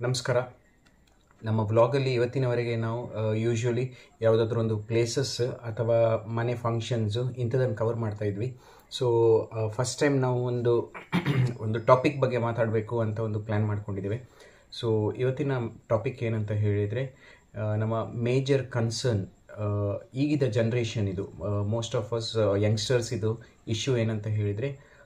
ನಮಸ್ಕಾರ ನಮ್ಮ ವ್ಲಾಗಲ್ಲಿ ಇವತ್ತಿನವರೆಗೆ ನಾವು ಯೂಶ್ವಲಿ ಯಾವುದಾದ್ರೂ ಒಂದು ಪ್ಲೇಸಸ್ ಅಥವಾ ಮನೆ ಫಂಕ್ಷನ್ಸು ಇಂಥದ್ದನ್ನು ಕವರ್ ಮಾಡ್ತಾ ಇದ್ವಿ ಸೊ ಫಸ್ಟ್ ಟೈಮ್ ನಾವು ಒಂದು ಒಂದು ಟಾಪಿಕ್ ಬಗ್ಗೆ ಮಾತಾಡಬೇಕು ಅಂತ ಒಂದು ಪ್ಲ್ಯಾನ್ ಮಾಡ್ಕೊಂಡಿದ್ದೇವೆ ಸೊ ಇವತ್ತಿನ ಟಾಪಿಕ್ ಏನಂತ ಹೇಳಿದರೆ ನಮ್ಮ ಮೇಜರ್ ಕನ್ಸರ್ನ್ ಈಗಿದ ಜನ್ರೇಷನ್ ಇದು ಮೋಸ್ಟ್ ಆಫ್ ಅಸ್ ಯಂಗ್ಸ್ಟರ್ಸ್ ಇದು ಇಶ್ಯೂ ಏನಂತ ಹೇಳಿದರೆ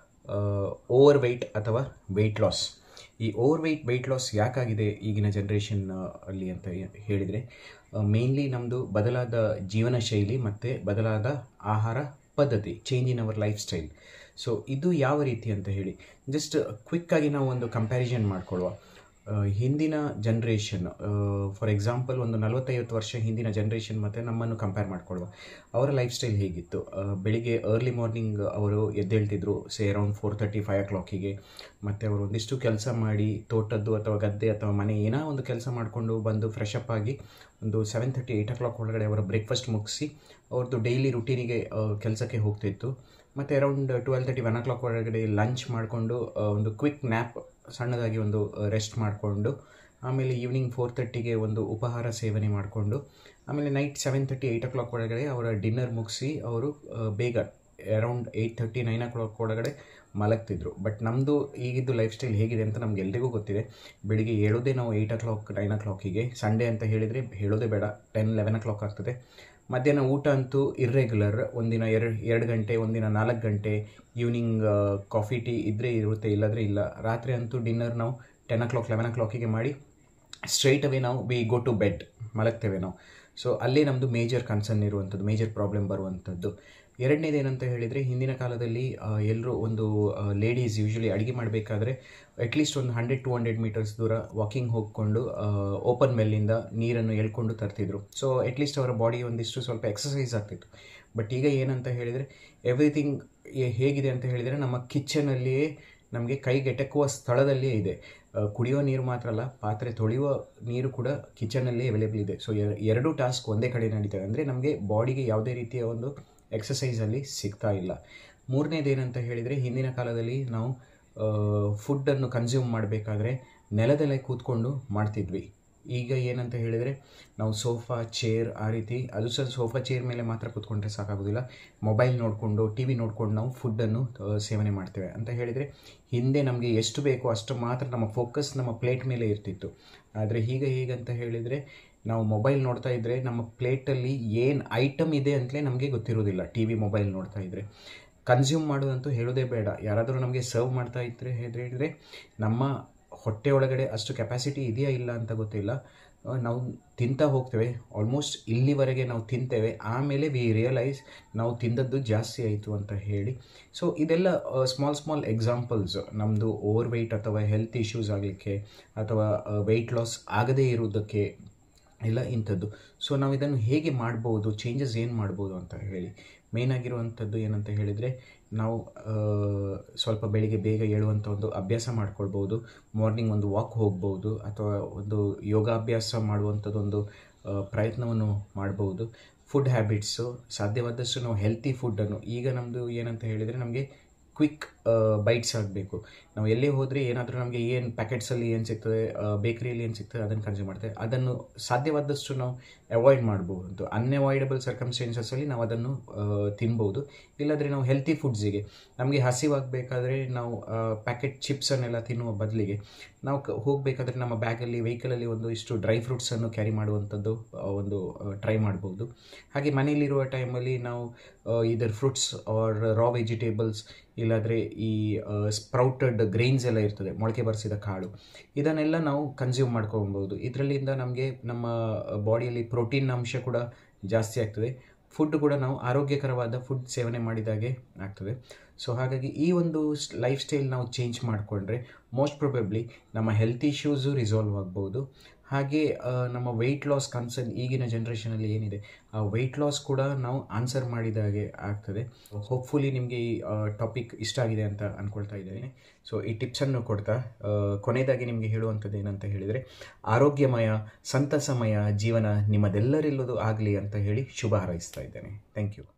ಓವರ್ ವೆಯ್ಟ್ ಅಥವಾ ವೆಯ್ಟ್ ಲಾಸ್ ಈ ಓವರ್ ವೆಯ್ಟ್ ವೆಯ್ಟ್ ಲಾಸ್ ಯಾಕಾಗಿದೆ ಈಗಿನ ಜನ್ರೇಷನ್ ಅಲ್ಲಿ ಅಂತ ಹೇಳಿದರೆ ಮೇನ್ಲಿ ನಮ್ಮದು ಬದಲಾದ ಜೀವನ ಶೈಲಿ ಮತ್ತು ಬದಲಾದ ಆಹಾರ ಪದ್ಧತಿ change in our lifestyle so ಇದು ಯಾವ ರೀತಿ ಅಂತ ಹೇಳಿ ಜಸ್ಟ್ ಕ್ವಿಕ್ಕಾಗಿ ನಾವು ಒಂದು ಕಂಪ್ಯಾರಿಸನ್ ಮಾಡ್ಕೊಳ್ಳುವ ಹಿಂದಿನ ಜನ್ರೇಷನ್ ಫಾರ್ ಎಕ್ಸಾಂಪಲ್ ಒಂದು ನಲವತ್ತೈವತ್ತು ವರ್ಷ ಹಿಂದಿನ ಜನ್ರೇಷನ್ ಮತ್ತು ನಮ್ಮನ್ನು ಕಂಪೇರ್ ಮಾಡ್ಕೊಳ್ಳುವ ಅವರ ಲೈಫ್ ಸ್ಟೈಲ್ ಹೇಗಿತ್ತು ಬೆಳಿಗ್ಗೆ ಅರ್ಲಿ ಮಾರ್ನಿಂಗ್ ಅವರು ಎದ್ದೇಳ್ತಿದ್ರು say around four thirty five ಓ ಕ್ಲಾಕಿಗೆ ಮತ್ತು ಅವರು ಒಂದಿಷ್ಟು ಕೆಲಸ ಮಾಡಿ ತೋಟದ್ದು ಅಥವಾ ಗದ್ದೆ ಅಥವಾ ಮನೆ ಏನೋ ಒಂದು ಕೆಲಸ ಮಾಡಿಕೊಂಡು ಬಂದು ಫ್ರೆಶ್ ಅಪ್ ಆಗಿ ಒಂದು seven thirty eight o'clock ಒಳಗಡೆ ಅವರ ಬ್ರೇಕ್ಫಾಸ್ಟ್ ಮುಗಿಸಿ ಅವ್ರದ್ದು ಡೈಲಿ ರುಟೀನಿಗೆ ಕೆಲಸಕ್ಕೆ ಹೋಗ್ತಿತ್ತು ಮತ್ತು around twelve thirty one o'clock ಒಳಗಡೆ ಲಂಚ್ ಮಾಡಿಕೊಂಡು ಒಂದು ಕ್ವಿಕ್ ನ್ಯಾಪ್ ಸಣ್ಣದಾಗಿ ಒಂದು ರೆಸ್ಟ್ ಮಾಡಿಕೊಂಡು ಆಮೇಲೆ ಈವ್ನಿಂಗ್ ಫೋರ್ ತರ್ಟಿಗೆ ಒಂದು ಉಪಹಾರ ಸೇವನೆ ಮಾಡಿಕೊಂಡು ಆಮೇಲೆ night seven thirty eight o'clock ಒಳಗಡೆ ಅವರ ಡಿನ್ನರ್ ಮುಗಿಸಿ ಅವರು ಬೇಗ around eight thirty nine o'clock ಒಳಗಡೆ ಮಲಗ್ತಿದ್ರು ಬಟ್ ನಮ್ಮದು ಈಗಿದ್ದು ಲೈಫ್ ಸ್ಟೈಲ್ ಹೇಗಿದೆ ಅಂತ ನಮ್ಗೆ ಎಲ್ರಿಗೂ ಗೊತ್ತಿದೆ ಬೆಳಿಗ್ಗೆ ಹೇಳೋದೇ ನಾವು ಏಯ್ಟ್ ಓ ಕ್ಲಾಕ್ ನೈನ್ ಓ ಕ್ಲಾಕಿಗೆ ಸಂಡೇ ಅಂತ ಹೇಳಿದರೆ ಹೇಳೋದೇ ಬೇಡ ಟೆನ್ ಲೆವೆನ್ ಓ ಕ್ಲಾಕ್ ಆಗ್ತದೆ ಮಧ್ಯಾಹ್ನ ಊಟ ಅಂತೂ ಇರ್ರೆಗ್ಯುಲರ್ ಒಂದಿನ ಎರಡು ಎರಡು ಗಂಟೆ ಒಂದಿನ ನಾಲ್ಕು ಗಂಟೆ ಈವ್ನಿಂಗ್ ಕಾಫಿ ಟೀ ಇದ್ದರೆ ಇರುತ್ತೆ ಇಲ್ಲದ್ರೆ ಇಲ್ಲ ರಾತ್ರಿ ಅಂತೂ ಡಿನ್ನರ್ ನಾವು ಟೆನ್ ಓ ಕ್ಲಾಕ್ ಲೆವೆನ್ ಓ ಕ್ಲಾಕಿಗೆ ಮಾಡಿ ಸ್ಟ್ರೈಟ್ ಅವೇ ನಾವು ವಿ ಗೋ ಟು ಬೆಡ್ ಮಲಗ್ತೇವೆ ನಾವು ಸೊ ಅಲ್ಲೇ ನಮ್ಮದು ಮೇಜರ್ ಕನ್ಸರ್ನ್ ಇರುವಂಥದ್ದು ಮೇಜರ್ ಪ್ರಾಬ್ಲಮ್ ಬರುವಂಥದ್ದು ಎರಡನೇದು ಏನಂತ ಹೇಳಿದರೆ ಹಿಂದಿನ ಕಾಲದಲ್ಲಿ ಎಲ್ಲರೂ ಒಂದು ಲೇಡೀಸ್ ಯೂಶ್ವಲಿ ಅಡುಗೆ ಮಾಡಬೇಕಾದ್ರೆ ಅಟ್ಲೀಸ್ಟ್ ಒಂದು ಹಂಡ್ರೆಡ್ ಟು ಹಂಡ್ರೆಡ್ ಮೀಟರ್ಸ್ ದೂರ ವಾಕಿಂಗ್ ಹೋಗಿಕೊಂಡು ಓಪನ್ ಮೆಲ್ಲಿಂದ ನೀರನ್ನು ಎಳ್ಕೊಂಡು ತರ್ತಿದ್ರು ಸೊ ಅಟ್ಲೀಸ್ಟ್ ಅವರ ಬಾಡಿ ಒಂದಿಷ್ಟು ಸ್ವಲ್ಪ ಎಕ್ಸಸೈಸ್ ಆಗ್ತಿತ್ತು ಬಟ್ ಈಗ ಏನಂತ ಹೇಳಿದರೆ ಎವ್ರಿಥಿಂಗ್ ಹೇಗಿದೆ ಅಂತ ಹೇಳಿದರೆ ನಮ್ಮ ಕಿಚನಲ್ಲಿಯೇ ನಮಗೆ ಕೈಗೆಟಕುವ ಸ್ಥಳದಲ್ಲಿಯೇ ಇದೆ ಕುಡಿಯೋ ನೀರು ಮಾತ್ರ ಅಲ್ಲ ಪಾತ್ರೆ ತೊಳೆಯುವ ನೀರು ಕೂಡ ಕಿಚನಲ್ಲಿ ಅವೈಲೇಬಲ್ ಇದೆ ಸೊ ಎರಡು ಟಾಸ್ಕ್ ಒಂದೇ ಕಡೆ ನಡೀತವೆ ಅಂದರೆ ನಮಗೆ ಬಾಡಿಗೆ ಯಾವುದೇ ರೀತಿಯ ಒಂದು ಎಕ್ಸಸೈಸಲ್ಲಿ ಸಿಗ್ತಾ ಇಲ್ಲ ಮೂರನೇದು ಏನಂತ ಹೇಳಿದರೆ ಹಿಂದಿನ ಕಾಲದಲ್ಲಿ ನಾವು ಫುಡ್ಡನ್ನು ಕನ್ಸ್ಯೂಮ್ ಮಾಡಬೇಕಾದ್ರೆ ನೆಲದಲ್ಲೇ ಕೂತ್ಕೊಂಡು ಮಾಡ್ತಿದ್ವಿ ಈಗ ಏನಂತ ಹೇಳಿದರೆ ನಾವು ಸೋಫಾ ಚೇರ್ ಆ ರೀತಿ ಅದು ಸಹ ಸೋಫಾ ಚೇರ್ ಮೇಲೆ ಮಾತ್ರ ಕೂತ್ಕೊಂಡ್ರೆ ಸಾಕಾಗೋದಿಲ್ಲ ಮೊಬೈಲ್ ನೋಡಿಕೊಂಡು ಟಿ ವಿ ನೋಡಿಕೊಂಡು ನಾವು ಫುಡ್ಡನ್ನು ಸೇವನೆ ಮಾಡ್ತೇವೆ ಅಂತ ಹೇಳಿದರೆ ಹಿಂದೆ ನಮಗೆ ಎಷ್ಟು ಬೇಕೋ ಅಷ್ಟು ಮಾತ್ರ ನಮ್ಮ ಫೋಕಸ್ ನಮ್ಮ ಪ್ಲೇಟ್ ಮೇಲೆ ಇರ್ತಿತ್ತು ಆದರೆ ಈಗ ಹೇಗಂತ ಹೇಳಿದರೆ ನಾವು ಮೊಬೈಲ್ ನೋಡ್ತಾ ಇದ್ದರೆ ನಮ್ಮ ಪ್ಲೇಟಲ್ಲಿ ಏನು ಐಟಮ್ ಇದೆ ಅಂತಲೇ ನಮಗೆ ಗೊತ್ತಿರೋದಿಲ್ಲ ಟಿ ವಿ ಮೊಬೈಲ್ ನೋಡ್ತಾ ಇದ್ದರೆ ಕನ್ಸ್ಯೂಮ್ ಮಾಡೋದಂತೂ ಹೇಳೋದೇ ಬೇಡ ಯಾರಾದರೂ ನಮಗೆ ಸರ್ವ್ ಮಾಡ್ತಾ ಇದ್ದರೆ ಹೇಳಿದರೆ ನಮ್ಮ ಹೊಟ್ಟೆ ಒಳಗಡೆ ಅಷ್ಟು ಕೆಪಾಸಿಟಿ ಇದೆಯಾ ಇಲ್ಲ ಅಂತ ಗೊತ್ತಿಲ್ಲ ನಾವು ತಿಂತಾ ಹೋಗ್ತೇವೆ ಆಲ್ಮೋಸ್ಟ್ ಇಲ್ಲಿವರೆಗೆ ನಾವು ತಿಂತೇವೆ ಆಮೇಲೆ ವಿ ರಿಯಲೈಸ್ ನಾವು ತಿಂದದ್ದು ಜಾಸ್ತಿ ಆಯಿತು ಅಂತ ಹೇಳಿ ಸೊ ಇದೆಲ್ಲ ಸ್ಮಾಲ್ ಸ್ಮಾಲ್ ಎಕ್ಸಾಂಪಲ್ಸ್ ನಮ್ಮದು ಓವರ್ ವೆಯ್ಟ್ ಅಥವಾ ಹೆಲ್ತ್ ಇಶ್ಯೂಸ್ ಆಗಲಿಕ್ಕೆ ಅಥವಾ ವೆಯ್ಟ್ ಲಾಸ್ ಆಗದೇ ಇರುವುದಕ್ಕೆ ಎಲ್ಲ ಇಂಥದ್ದು ಸೊ ನಾವು ಇದನ್ನು ಹೇಗೆ ಮಾಡ್ಬೋದು ಚೇಂಜಸ್ ಏನು ಮಾಡ್ಬೋದು ಅಂತ ಹೇಳಿ ಮೇನ್ ಆಗಿರುವಂಥದ್ದು ಏನಂತ ಹೇಳಿದರೆ ನಾವು ಸ್ವಲ್ಪ ಬೆಳಿಗ್ಗೆ ಬೇಗ ಏಳುವಂಥ ಒಂದು ಅಭ್ಯಾಸ ಮಾಡ್ಕೊಳ್ಬೋದು ಮಾರ್ನಿಂಗ್ ಒಂದು ವಾಕ್ ಹೋಗ್ಬೋದು ಅಥವಾ ಒಂದು ಯೋಗಾಭ್ಯಾಸ ಮಾಡುವಂಥದ್ದೊಂದು ಪ್ರಯತ್ನವನ್ನು ಮಾಡ್ಬೋದು ಫುಡ್ ಹ್ಯಾಬಿಟ್ಸು ಸಾಧ್ಯವಾದಷ್ಟು ನಾವು ಹೆಲ್ತಿ ಫುಡ್ಡನ್ನು ಈಗ ನಮ್ಮದು ಏನಂತ ಹೇಳಿದರೆ ನಮಗೆ ಕ್ವಿಕ್ ಬೈಟ್ಸ್ ಆಗಬೇಕು ನಾವು ಎಲ್ಲೇ ಹೋದರೆ ಏನಾದರೂ ನಮಗೆ ಏನು ಪ್ಯಾಕೆಟ್ಸಲ್ಲಿ ಏನು ಸಿಗ್ತದೆ ಬೇಕರಿಯಲ್ಲಿ ಏನು ಸಿಗ್ತದೆ ಅದನ್ನು ಕನ್ಸ್ಯೂಮ್ ಮಾಡ್ತೇವೆ ಅದನ್ನು ಸಾಧ್ಯವಾದಷ್ಟು ನಾವು ಅವಾಯ್ಡ್ ಮಾಡ್ಬೋದು ಅನ್ಅವಾಯ್ಡಬಲ್ ಸರ್ಕಮ್ಸ್ಟೆನ್ಸಸ್ಸಲ್ಲಿ ನಾವು ಅದನ್ನು ತಿನ್ಬೋದು ಇಲ್ಲಾಂದರೆ ನಾವು ಹೆಲ್ತಿ ಫುಡ್ಸಿಗೆ ನಮಗೆ ಹಸಿವಾಗಬೇಕಾದ್ರೆ ನಾವು ಪ್ಯಾಕೆಟ್ ಚಿಪ್ಸನ್ನೆಲ್ಲ ತಿನ್ನುವ ಬದಲಿಗೆ ನಾವು ಹೋಗಬೇಕಾದ್ರೆ ನಮ್ಮ ಬ್ಯಾಗಲ್ಲಿ ವೆಹಿಕಲಲ್ಲಿ ಒಂದು ಇಷ್ಟು ಡ್ರೈ ಫ್ರೂಟ್ಸನ್ನು ಕ್ಯಾರಿ ಮಾಡುವಂಥದ್ದು ಒಂದು ಟ್ರೈ ಮಾಡ್ಬೋದು ಹಾಗೆ ಮನೆಯಲ್ಲಿರುವ ಟೈಮಲ್ಲಿ ನಾವು ಇದರ್ ಫ್ರೂಟ್ಸ್ ಆರ್ ರಾ ವೆಜಿಟೇಬಲ್ಸ್ ಇಲ್ಲಾಂದರೆ ಈ ಸ್ಪ್ರೌಟೆಡ್ ಗ್ರೈನ್ಸ್ ಎಲ್ಲ ಇರ್ತದೆ ಮೊಳಕೆ ಬರೆಸಿದ ಕಾಳು ಇದನ್ನೆಲ್ಲ ನಾವು ಕನ್ಸ್ಯೂಮ್ ಮಾಡ್ಕೊಬೋದು ಇದರಲ್ಲಿಂದ ನಮಗೆ ನಮ್ಮ ಬಾಡಿಯಲ್ಲಿ ಪ್ರೋಟೀನ್ ಅಂಶ ಕೂಡ ಜಾಸ್ತಿ ಆಗ್ತದೆ ಫುಡ್ ಕೂಡ ನಾವು ಆರೋಗ್ಯಕರವಾದ ಫುಡ್ ಸೇವನೆ ಮಾಡಿದಾಗೆ ಆಗ್ತದೆ ಸೊ ಹಾಗಾಗಿ ಈ ಒಂದು ಲೈಫ್ ಸ್ಟೈಲ್ ನಾವು ಚೇಂಜ್ ಮಾಡಿಕೊಂಡ್ರೆ ಮೋಸ್ಟ್ ಪ್ರೊಬೆಬ್ಲಿ ನಮ್ಮ ಹೆಲ್ತ್ ಇಶ್ಯೂಸು ರಿಸಾಲ್ವ್ ಆಗ್ಬೋದು ಹಾಗೆ ನಮ್ಮ ವೆಯ್ಟ್ ಲಾಸ್ ಕನ್ಸರ್ನ್ ಈಗಿನ ಜನ್ರೇಷನಲ್ಲಿ ಏನಿದೆ ಆ ವೆಯ್ಟ್ ಲಾಸ್ ಕೂಡ ನಾವು ಆನ್ಸರ್ ಮಾಡಿದಾಗೆ ಆಗ್ತದೆ ಹೋಪ್ಫುಲಿ ನಿಮಗೆ ಈ ಟಾಪಿಕ್ ಇಷ್ಟ ಆಗಿದೆ ಅಂತ ಅಂದ್ಕೊಳ್ತಾ ಇದ್ದೇನೆ ಸೊ ಈ ಟಿಪ್ಸನ್ನು ಕೊಡ್ತಾ ಕೊನೆಯದಾಗಿ ನಿಮಗೆ ಹೇಳುವಂಥದ್ದು ಏನಂತ ಹೇಳಿದರೆ ಆರೋಗ್ಯಮಯ ಸಂತಸಮಯ ಜೀವನ ನಿಮ್ಮದೆಲ್ಲರೆಲ್ಲದು ಆಗಲಿ ಅಂತ ಹೇಳಿ ಶುಭ ಹಾರೈಸ್ತಾ ಇದ್ದೇನೆ ಥ್ಯಾಂಕ್ ಯು